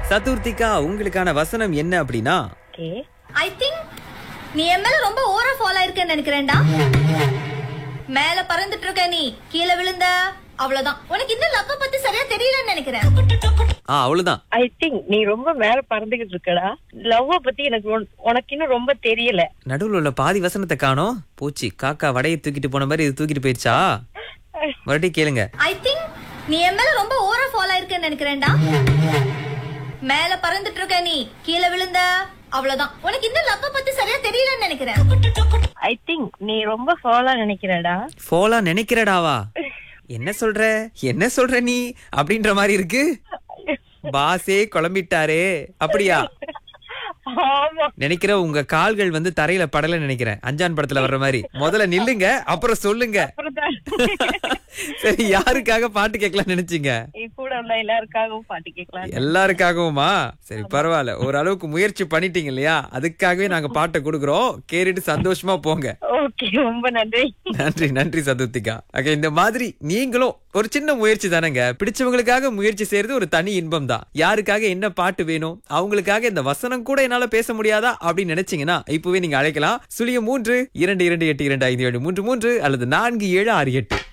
சதுர்த்திகா உங்களுக்கான வசனம் என்ன அப்படின்னா ஓகே ஐ திங்க் நீ என் மேல ரொம்ப ஓவரா ஃபாலோ இருக்கேன்னு நினைக்கிறேன்டா மேல பறந்துட்டு இருக்க நீ கீழே விழுந்த அவ்வளவுதான் உனக்கு இன்னும் லவ்வ பத்தி சரியா தெரியலன்னு நினைக்கிறேன் ஆ அவ்வளவுதான் ஐ திங்க் நீ ரொம்ப மேல பறந்துகிட்டு இருக்கடா லவ் பத்தி எனக்கு உன்- உனக்கு இன்னும் ரொம்ப தெரியல நடுவுல உள்ள பாதி வசனத்தை காணோம் போச்சு காக்கா வடையை தூக்கிட்டு போன மாதிரி இது தூக்கிட்டு போயிடுச்சா மறுபடியும் கேளுங்க ஐ திங்க் நீ என் மேல ரொம்ப ஓவரா ஃபாலோ இருக்கேன்னு நினைக்கிறேன்டா மேல பறந்துட்டு இருக்க நீ கீழே விழுந்த அவ்வளவுதான் உனக்கு இன்னும் லவ்வ பத்தி சரியா தெரியலன்னு நினைக்கிறேன் ஐ திங்க் நீ ரொம்ப ஃபாலோ நினைக்கிறடா போலா நினைக்கிறடாவா என்ன சொல்ற என்ன சொல்ற நீ அப்படின்ற மாதிரி இருக்கு பாசே குழம்பிட்டாரே அப்படியா ஆமா நினைக்கிற உங்க கால்கள் வந்து தரையில படல நினைக்கிறேன் அஞ்சான் படத்துல வர்ற மாதிரி முதல்ல நில்லுங்க அப்புறம் சொல்லுங்க அப்புறம்தான் சரி யாருக்காக பாட்டு கேட்கலாம் நினைச்சீங்க என் கூட உள்ள எல்லாருக்காகவும் பாட்டு கேட்கலாம் எல்லாருக்காகவுமா சரி பரவாயில்ல ஓரளவுக்கு முயற்சி பண்ணிட்டீங்க இல்லையா அதுக்காகவே நாங்க பாட்டை கொடுக்குறோம் கேட்டுட்டு சந்தோஷமா போங்க ஓகே ரொம்ப நன்றி நன்றி நன்றி சதுர்த்திகா ஓகே இந்த மாதிரி நீங்களும் ஒரு சின்ன முயற்சி தானேங்க பிடிச்சவங்களுக்காக முயற்சி செய்யறது ஒரு தனி இன்பம் தான் யாருக்காக என்ன பாட்டு வேணும் அவங்களுக்காக இந்த வசனம் கூட என்னால பேச முடியாதா அப்படின்னு நினைச்சீங்கன்னா இப்பவே நீங்க அழைக்கலாம் சுழியம் மூன்று இரண்டு இரண்டு எட்டு இரண்டு ஐந்து ஏழு மூன்று மூன்று அல்லது நான்கு ஏழு ஆறு எட்டு